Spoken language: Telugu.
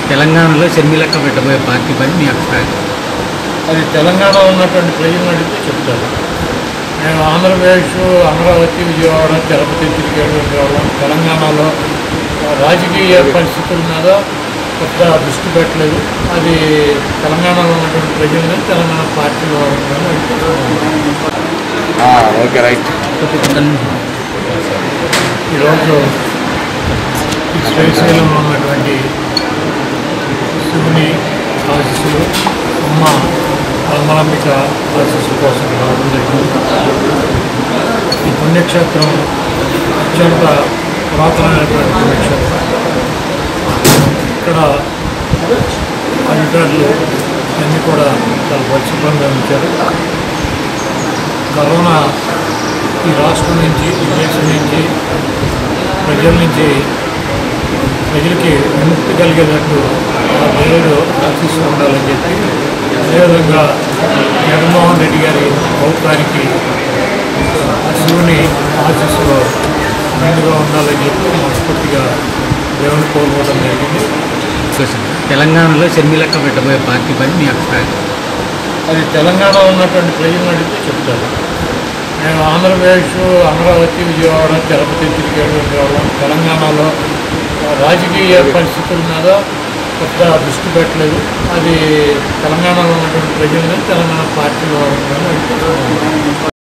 తెలంగాణలో షర్మిలక్క పెట్టబోయే పార్టీ పని మీ అభిప్రాయం అది తెలంగాణ ఉన్నటువంటి ప్రజలను అడిగితే చెప్తారు నేను ఆంధ్రప్రదేశ్ అమరావతి విజయవాడ తిరుపతి తిరిగేటువంటి వాళ్ళం తెలంగాణలో రాజకీయ పరిస్థితుల మీద పెద్ద దృష్టి పెట్టలేదు అది తెలంగాణలో ఉన్నటువంటి ప్రజలను తెలంగాణ పార్టీలో ఉన్నవాళ్ళని అడిగితే ఓకే రైట్ ఈరోజు ఈ శ్రీశైలంలో ఉన్నటువంటి శివుని ఆశీస్సులు అమ్మ పరమలంబిక ఆశీస్సుల కోసం రావడం జరిగింది ఈ పుణ్యక్షేత్రం అత్యంత పురాతనమైనటువంటి పుణ్యక్షేత్రం ఇక్కడ అధికారులు అన్నీ కూడా చాలా పరిశుభ్రంగా ఉంచారు కరోనా ఈ రాష్ట్రం నుంచి ఈ దేశం నుంచి ప్రజల నుంచి ప్రజలకి విముక్తి కలిగేటట్టు ఆ దేవుడు ఆశీస్సు ఉండాలని చెప్పి అదేవిధంగా జగన్మోహన్ రెడ్డి గారి ప్రభుత్వానికి ఆ శివుని ఆశీస్సులో మెండుగా ఉండాలని చెప్పి మనస్ఫూర్తిగా దేవుని కోరుకోవడం జరిగింది క్వశ్చన్ తెలంగాణలో షర్మిలక్క పెట్టబోయే పార్టీ పని మీ అభిప్రాయం అది తెలంగాణ ఉన్నటువంటి ప్రజలను అడిగితే చెప్తారు నేను ఆంధ్రప్రదేశ్ అమరావతి విజయవాడ తిరుపతి తిరిగేటువంటి వాళ్ళం తెలంగాణలో రాజకీయ పరిస్థితుల మీద పెద్ద దృష్టి పెట్టలేదు అది తెలంగాణలో ఉన్నటువంటి ప్రజలను తెలంగాణ పార్టీలో ఉన్నవాళ్ళని అడిగితే